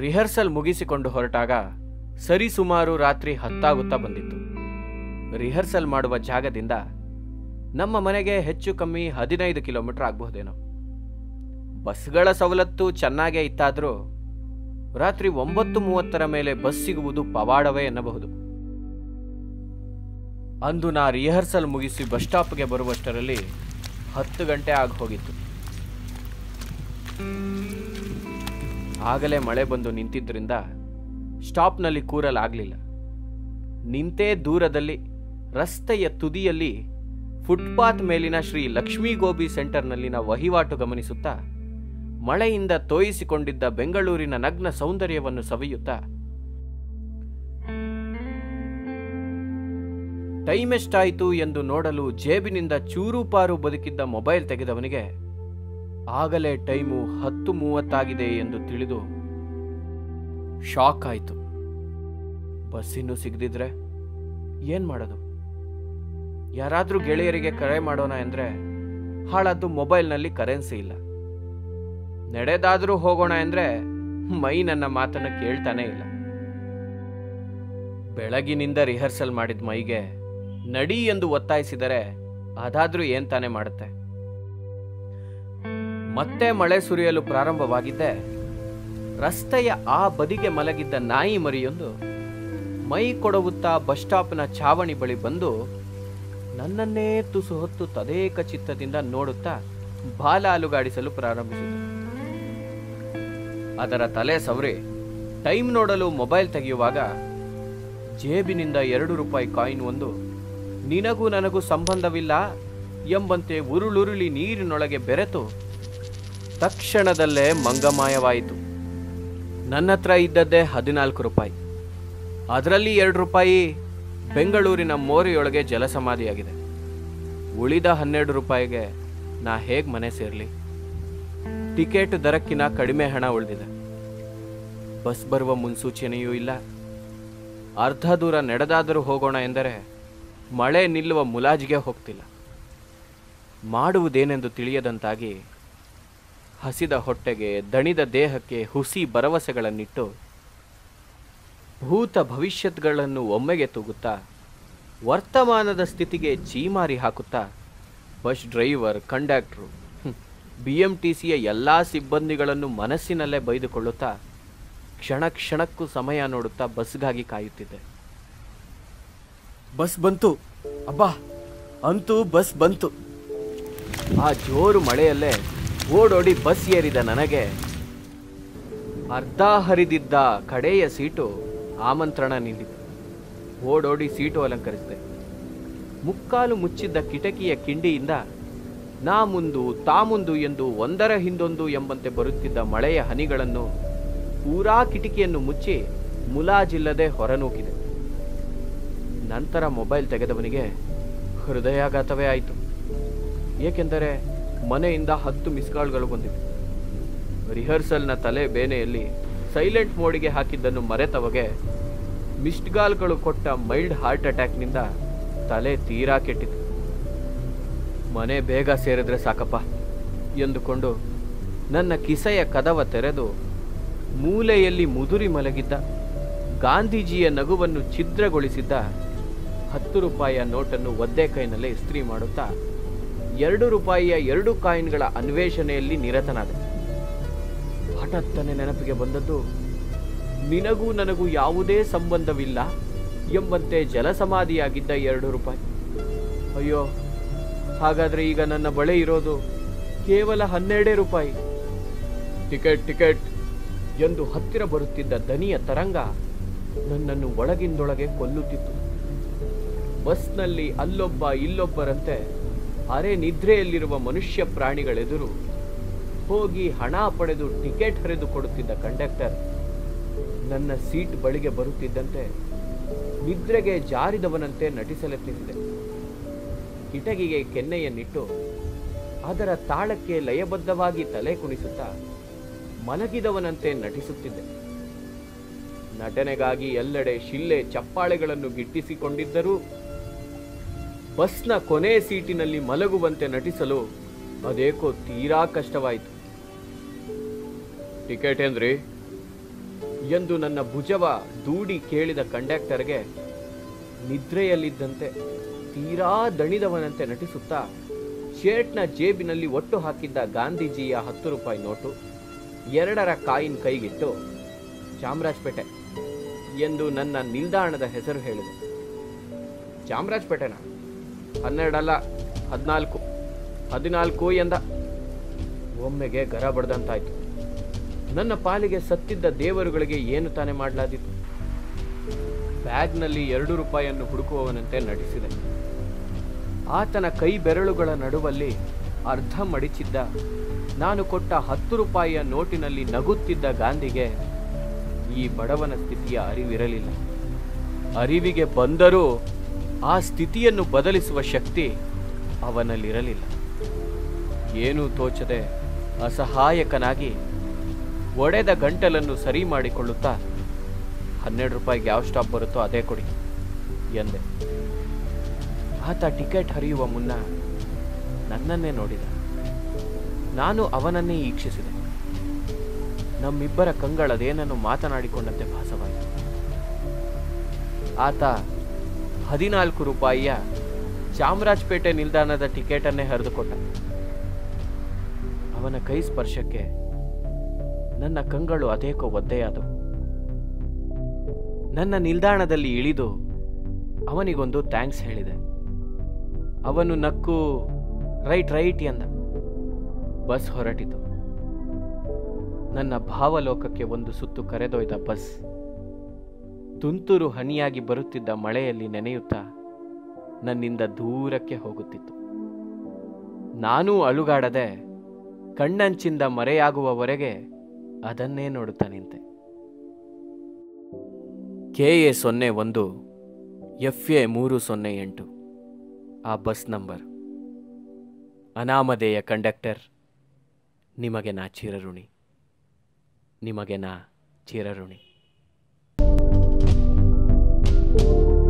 rehearsal ಮುಗಿಸಿಕೊಂಡು ಹೊರಟಾಗ ಸರಿಸುಮಾರು ರಾತ್ರಿ ಹತ್ತಾಗುತ್ತಾ ಬಂದಿತ್ತು ರಿಹರ್ಸಲ್ ಮಾಡುವ ಜಾಗದಿಂದ ನಮ್ಮ ಮನೆಗೆ ಹೆಚ್ಚು ಕಮ್ಮಿ ಹದಿನೈದು ಕಿಲೋಮೀಟರ್ ಆಗಬಹುದೇನೋ ಬಸ್ಗಳ ಸವಲತ್ತು ಚೆನ್ನಾಗೇ ಇತ್ತಾದರೂ ರಾತ್ರಿ ಒಂಬತ್ತು ಮೂವತ್ತರ ಮೇಲೆ ಬಸ್ ಸಿಗುವುದು ಪವಾಡವೇ ಎನ್ನಬಹುದು ಅಂದು ನಾ ರಿಹರ್ಸಲ್ ಮುಗಿಸಿ ಬಸ್ ಸ್ಟಾಪ್ಗೆ ಬರುವಷ್ಟರಲ್ಲಿ ಹತ್ತು ಗಂಟೆ ಆಗಿ ಹೋಗಿತ್ತು ಆಗಲೇ ಮಳೆ ಬಂದು ನಿಂತಿದ್ದರಿಂದ ಸ್ಟಾಪ್ನಲ್ಲಿ ಕೂರಲಾಗಲಿಲ್ಲ ನಿಂತೇ ದೂರದಲ್ಲಿ ರಸ್ತೆಯ ತುದಿಯಲ್ಲಿ ಫುಟ್ಪಾತ್ ಮೇಲಿನ ಶ್ರೀ ಲಕ್ಷ್ಮೀ ಗೋಬಿ ಸೆಂಟರ್ನಲ್ಲಿನ ವಹಿವಾಟು ಗಮನಿಸುತ್ತಾ ಮಳೆಯಿಂದ ತೋಯಿಸಿಕೊಂಡಿದ್ದ ಬೆಂಗಳೂರಿನ ನಗ್ನ ಸೌಂದರ್ಯವನ್ನು ಸವಿಯುತ್ತಾ ಟೈಮ್ ಎಷ್ಟಾಯಿತು ಎಂದು ನೋಡಲು ಜೇಬಿನಿಂದ ಚೂರುಪಾರು ಬದುಕಿದ್ದ ಮೊಬೈಲ್ ತೆಗೆದವನಿಗೆ ಆಗಲೇ ಟೈಮು ಹತ್ತು ಮೂವತ್ತಾಗಿದೆ ಎಂದು ತಿಳಿದು ಶಾಕ್ ಆಯಿತು ಬಸ್ಸಿನ್ನು ಸಿಗದಿದ್ರೆ ಏನ್ ಮಾಡೋದು ಯಾರಾದ್ರೂ ಗೆಳೆಯರಿಗೆ ಕರೆ ಮಾಡೋಣ ಎಂದ್ರೆ ಹಾಳದ್ದು ಮೊಬೈಲ್ನಲ್ಲಿ ಕರೆನ್ಸಿ ಇಲ್ಲ ನಡೆದಾದ್ರೂ ಹೋಗೋಣ ಎಂದ್ರೆ ಮೈ ನನ್ನ ಮಾತನ್ನ ಕೇಳ್ತಾನೆ ಇಲ್ಲ ಬೆಳಗಿನಿಂದ ರಿಹರ್ಸಲ್ ಮಾಡಿದ ಮೈಗೆ ನಡಿ ಎಂದು ಒತ್ತಾಯಿಸಿದರೆ ಅದಾದ್ರೂ ಏನ್ ತಾನೇ ಮಾಡುತ್ತೆ ಮತ್ತೆ ಮಳೆ ಸುರಿಯಲು ಪ್ರಾರಂಭವಾಗಿದ್ದೆ ರಸ್ತೆಯ ಆ ಬದಿಗೆ ಮಲಗಿದ್ದ ನಾಯಿ ಮರಿಯೊಂದು ಮೈ ಕೊಡವುತ್ತಾ ಬಸ್ ಸ್ಟಾಪ್ನ ಛಾವಣಿ ಬಳಿ ಬಂದು ನನ್ನನ್ನೇ ತುಸು ಹೊತ್ತು ತದೇಕ ಚಿತ್ತದಿಂದ ನೋಡುತ್ತಾ ಬಾಲ ಅಲುಗಾಡಿಸಲು ಪ್ರಾರಂಭಿಸಿತು ಅದರ ತಲೆ ಸವರಿ ಟೈಮ್ ನೋಡಲು ಮೊಬೈಲ್ ತೆಗೆಯುವಾಗ ಜೇಬಿನಿಂದ ಎರಡು ರೂಪಾಯಿ ಕಾಯಿನ್ ಒಂದು ನಿನಗೂ ನನಗೂ ಸಂಬಂಧವಿಲ್ಲ ಎಂಬಂತೆ ಉರುಳುರುಳಿ ನೀರಿನೊಳಗೆ ಬೆರೆತು ತಕ್ಷಣದಲ್ಲೇ ಮಂಗಮಾಯವಾಯಿತು ನನ್ನ ಹತ್ರ ಇದ್ದದ್ದೇ ಹದಿನಾಲ್ಕು ರೂಪಾಯಿ ಅದರಲ್ಲಿ ಎರಡು ರೂಪಾಯಿ ಬೆಂಗಳೂರಿನ ಮೋರಿಯೊಳಗೆ ಜಲಸಮಾಧಿಯಾಗಿದೆ ಉಳಿದ ಹನ್ನೆರಡು ರೂಪಾಯಿಗೆ ನಾ ಹೇಗೆ ಮನೆ ಸೇರಲಿ ಟಿಕೆಟ್ ದರಕ್ಕಿನ ಕಡಿಮೆ ಹಣ ಉಳಿದಿದೆ ಬಸ್ ಬರುವ ಮುನ್ಸೂಚನೆಯೂ ಇಲ್ಲ ಅರ್ಧ ದೂರ ನಡೆದಾದರೂ ಹೋಗೋಣ ಎಂದರೆ ಮಳೆ ನಿಲ್ಲುವ ಮುಲಾಜಿಗೆ ಹೋಗ್ತಿಲ್ಲ ಮಾಡುವುದೇನೆಂದು ತಿಳಿಯದಂತಾಗಿ ಹಸಿದ ಹೊಟ್ಟೆಗೆ ದಣಿದ ದೇಹಕ್ಕೆ ಹುಸಿ ಭರವಸೆಗಳನ್ನಿಟ್ಟು ಭೂತ ಭವಿಷ್ಯತ್ಗಳನ್ನು ಒಮ್ಮೆಗೆ ತೂಗುತ್ತಾ ವರ್ತಮಾನದ ಸ್ಥಿತಿಗೆ ಚೀಮಾರಿ ಹಾಕುತ್ತಾ bus driver conductor B M T ಸಿಯ ಎಲ್ಲ ಸಿಬ್ಬಂದಿಗಳನ್ನು ಮನಸ್ಸಿನಲ್ಲೇ ಬೈದುಕೊಳ್ಳುತ್ತಾ ಕ್ಷಣ ಕ್ಷಣಕ್ಕೂ ಸಮಯ ನೋಡುತ್ತಾ ಬಸ್ಗಾಗಿ ಕಾಯುತ್ತಿದ್ದೆ ಬಸ್ ಬಂತು ಅಬ್ಬಾ ಅಂತೂ ಬಸ್ ಬಂತು ಆ ಜೋರು ಮಳೆಯಲ್ಲೇ ಓಡೋಡಿ ಬಸ್ ಏರಿದ ನನಗೆ ಅರ್ಧ ಹರಿದಿದ್ದ ಕಡೆಯ ಸೀಟು ಆಮಂತ್ರಣ ನೀಡಿತು ಓಡೋಡಿ ಸೀಟು ಅಲಂಕರಿಸಿದೆ ಮುಕ್ಕಾಲು ಮುಚ್ಚಿದ್ದ ಕಿಟಕಿಯ ಕಿಂಡಿಯಿಂದ ನಾ ಮುಂದು ತಾ ಮುಂದು ಎಂದು ಒಂದರ ಹಿಂದೊಂದು ಎಂಬಂತೆ ಬರುತ್ತಿದ್ದ ಮಳೆಯ ಹನಿಗಳನ್ನು ಪೂರಾ ಕಿಟಕಿಯನ್ನು ಮುಚ್ಚಿ ಮುಲಾಜಿಲ್ಲದೆ ಹೊರನೂಕಿದೆ ನಂತರ ಮೊಬೈಲ್ ತೆಗೆದವನಿಗೆ ಹೃದಯಾಘಾತವೇ ಆಯಿತು ಏಕೆಂದರೆ ಮನೆಯಿಂದ ಹತ್ತು ಮಿಸ್ಕಾಲ್ಗಳು ಬಂದಿವೆ ರಿಹರ್ಸಲ್ನ ತಲೆ ಬೇನೆಯಲ್ಲಿ ಸೈಲೆಂಟ್ ಮೋಡಿಗೆ ಹಾಕಿದ್ದನ್ನು ಮರೆತವಗೆ ಮಿಸ್ಡ್ ಕಾಲ್ಗಳು ಕೊಟ್ಟ ಮೈಲ್ಡ್ ಹಾರ್ಟ್ ಅಟ್ಯಾಕ್ನಿಂದ ತಲೆ ತೀರಾ ಕೆಟ್ಟಿತು ಮನೆ ಬೇಗ ಸೇರಿದ್ರೆ ಸಾಕಪ್ಪ ಎಂದುಕೊಂಡು ನನ್ನ ಕಿಸೆಯ ಕದವ ತೆರೆದು ಮೂಲೆಯಲ್ಲಿ ಮುದುರಿ ಮಲಗಿದ್ದ ಗಾಂಧೀಜಿಯ ನಗುವನ್ನು ಛಿದ್ರಗೊಳಿಸಿದ್ದ ಹತ್ತು ರೂಪಾಯಿಯ ನೋಟನ್ನು ಒದ್ದೆ ಕೈನಲ್ಲೇ ಇಸ್ತ್ರಿ ಮಾಡುತ್ತಾ ಎರಡು ರೂಪಾಯಿಯ ಎರಡು ಕಾಯಿನ್ಗಳ ಅನ್ವೇಷಣೆಯಲ್ಲಿ ನಿರತನಾದೆ ಹಠಾತ್ತನೆ ನೆನಪಿಗೆ ಬಂದದ್ದು ನಿನಗೂ ನನಗೂ ಯಾವುದೇ ಸಂಬಂಧವಿಲ್ಲ ಎಂಬಂತೆ ಜಲಸಮಾಧಿಯಾಗಿದ್ದ ಎರಡು ರೂಪಾಯಿ ಅಯ್ಯೋ ಹಾಗಾದ್ರೆ ಈಗ ನನ್ನ ಬಳಿ ಇರೋದು ಕೇವಲ ಹನ್ನೆರಡೇ ರೂಪಾಯಿ ಟಿಕೆಟ್ ಟಿಕೆಟ್ ಎಂದು ಹತ್ತಿರ ಬರುತ್ತಿದ್ದ ದನಿಯ ತರಂಗ ನನ್ನನ್ನು ಒಳಗಿಂದೊಳಗೆ ಕೊಲ್ಲುತ್ತಿತ್ತು ಬಸ್ನಲ್ಲಿ ಅಲ್ಲೊಬ್ಬ ಇಲ್ಲೊಬ್ಬರಂತೆ ಅರೆ ನಿದ್ರೆಯಲ್ಲಿರುವ ಮನುಷ್ಯ ಪ್ರಾಣಿಗಳೆದುರು ಹೋಗಿ ಹಣ ಪಡೆದು ಟಿಕೆಟ್ ಹರಿದು ಕೊಡುತ್ತಿದ್ದ ಕಂಡಕ್ಟರ್ ನನ್ನ ಸೀಟ್ ಬಳಿಗೆ ಬರುತ್ತಿದ್ದಂತೆ ನಿದ್ರೆಗೆ ಜಾರಿದವನಂತೆ ನಟಿಸಲೆತ್ನಿಸಿದೆ ಕಿಟಕಿಗೆ ಕೆನ್ನೆಯನ್ನಿಟ್ಟು ಅದರ ತಾಳಕ್ಕೆ ಲಯಬದ್ಧವಾಗಿ ತಲೆ ಕುಣಿಸುತ್ತಾ ಮಲಗಿದವನಂತೆ ನಟಿಸುತ್ತಿದ್ದೆ ನಟನೆಗಾಗಿ ಎಲ್ಲೆಡೆ ಶಿಲ್ಲೆ ಚಪ್ಪಾಳೆಗಳನ್ನು ಗಿಟ್ಟಿಸಿಕೊಂಡಿದ್ದರೂ ಬಸ್ನ ಕೊನೆ ಸೀಟಿನಲ್ಲಿ ಮಲಗುವಂತೆ ನಟಿಸಲು ಅದೇಕೋ ತೀರಾ ಕಷ್ಟವಾಯಿತು ಟಿಕೆಟ್ ಏನ್ರಿ ಎಂದು ನನ್ನ ಭುಜವ ದೂಡಿ ಕೇಳಿದ ಕಂಡಕ್ಟರ್ಗೆ ನಿದ್ರೆಯಲ್ಲಿದ್ದಂತೆ ತೀರಾ ದಣಿದವನಂತೆ ನಟಿಸುತ್ತಾ ಶರ್ಟ್ನ ಜೇಬಿನಲ್ಲಿ ಒಟ್ಟು ಹಾಕಿದ್ದ ಗಾಂಧೀಜಿಯ ಹತ್ತು ರೂಪಾಯಿ ನೋಟು ಎರಡರ ಕಾಯಿನ್ ಕೈಗಿಟ್ಟು ಚಾಮರಾಜಪೇಟೆ ಎಂದು ನನ್ನ ನಿಲ್ದಾಣದ ಹೆಸರು ಹೇಳಿದ ಚಾಮರಾಜಪೇಟೆನ ಹನ್ನೆರಡಲ್ಲ ಹದಿನಾಲ್ಕು ಹದಿನಾಲ್ಕು ಎಂದ ಒಮ್ಮೆಗೆ ಗರ ಬಡ್ದಂತಾಯ್ತು ನನ್ನ ಪಾಲಿಗೆ ಸತ್ತಿದ್ದ ದೇವರುಗಳಿಗೆ ಏನು ತಾನೇ ಮಾಡಲಾದಿತ್ತು ಬ್ಯಾಗ್ನಲ್ಲಿ ಎರಡು ರೂಪಾಯಿಯನ್ನು ಹುಡುಕುವವನಂತೆ ನಟಿಸಿದೆ ಆತನ ಕೈ ಬೆರಳುಗಳ ನಡುವಲ್ಲಿ ಅರ್ಧ ಮಡಿಚಿದ್ದ ನಾನು ಕೊಟ್ಟ ಹತ್ತು ರೂಪಾಯಿಯ ನೋಟಿನಲ್ಲಿ ನಗುತ್ತಿದ್ದ ಗಾಂಧಿಗೆ ಈ ಬಡವನ ಸ್ಥಿತಿಯ ಅರಿವಿರಲಿಲ್ಲ ಅರಿವಿಗೆ ಬಂದರೂ ಆ ಸ್ಥಿತಿಯನ್ನು ಬದಲಿಸುವ ಶಕ್ತಿ ಅವನಲ್ಲಿರಲಿಲ್ಲ ಏನೂ ತೋಚದೆ ಅಸಹಾಯಕನಾಗಿ ಒಡೆದ ಗಂಟಲನ್ನು ಸರಿ ಮಾಡಿಕೊಳ್ಳುತ್ತಾ ಹನ್ನೆರಡು ರೂಪಾಯಿಗೆ ಯಾವ ಸ್ಟಾಪ್ ಬರುತ್ತೋ ಅದೇ ಕೊಡಿ ಎಂದೆ ಆತ ಟಿಕೆಟ್ ಹರಿಯುವ ಮುನ್ನ ನನ್ನನ್ನೇ ನೋಡಿದ ನಾನು ಅವನನ್ನೇ ಈಕ್ಷಿಸಿದೆ ನಮ್ಮಿಬ್ಬರ ಕಂಗಳದೇನನ್ನು ಮಾತನಾಡಿಕೊಂಡಂತೆ ಭಾಸವಾಯಿತು ಆತ ಹದಿನಾಲ್ಕು ರೂಪಾಯಿಯ ಚಾಮರಾಜಪೇಟೆ ನಿಲ್ದಾಣದ ಟಿಕೆಟನ್ನೇ ಹರಿದುಕೊಟ್ಟ ಅವನ ಕೈ ಸ್ಪರ್ಶಕ್ಕೆ ನನ್ನ ಕಂಗಳು ಅದೇಕೋ ಒದ್ದೆಯಾದವು ನನ್ನ ನಿಲ್ದಾಣದಲ್ಲಿ ಇಳಿದು ಅವನಿಗೊಂದು ಥ್ಯಾಂಕ್ಸ್ ಹೇಳಿದೆ ಅವನು ನಕ್ಕು ರೈಟ್ ರೈಟ್ ಎಂದ ಬಸ್ ಹೊರಟಿತು ನನ್ನ ಭಾವಲೋಕಕ್ಕೆ ಒಂದು ಸುತ್ತು ಕರೆದೊಯ್ದ ಬಸ್ ತುಂತುರು ಹನಿಯಾಗಿ ಬರುತ್ತಿದ್ದ ಮಳೆಯಲ್ಲಿ ನೆನೆಯುತ್ತಾ ನನ್ನಿಂದ ದೂರಕ್ಕೆ ಹೋಗುತ್ತಿತ್ತು ನಾನೂ ಅಳುಗಾಡದೆ ಕಣ್ಣಂಚಿಂದ ಮರೆಯಾಗುವವರೆಗೆ ಅದನ್ನೇ ನೋಡುತ್ತಾ ನಿಂತೆ ಕೆ ಎ ಸೊನ್ನೆ ಒಂದು ಎಫ್ ಎ ಮೂರು ಸೊನ್ನೆ ಎಂಟು ಆ ಬಸ್ ನಂಬರ್ ಅನಾಮಧೇಯ ಕಂಡಕ್ಟರ್ ನಿಮಗೆ ನಾ ಚಿರಋಣಿ ನಿಮಗೆ ನಾ ಚಿರಋಣಿ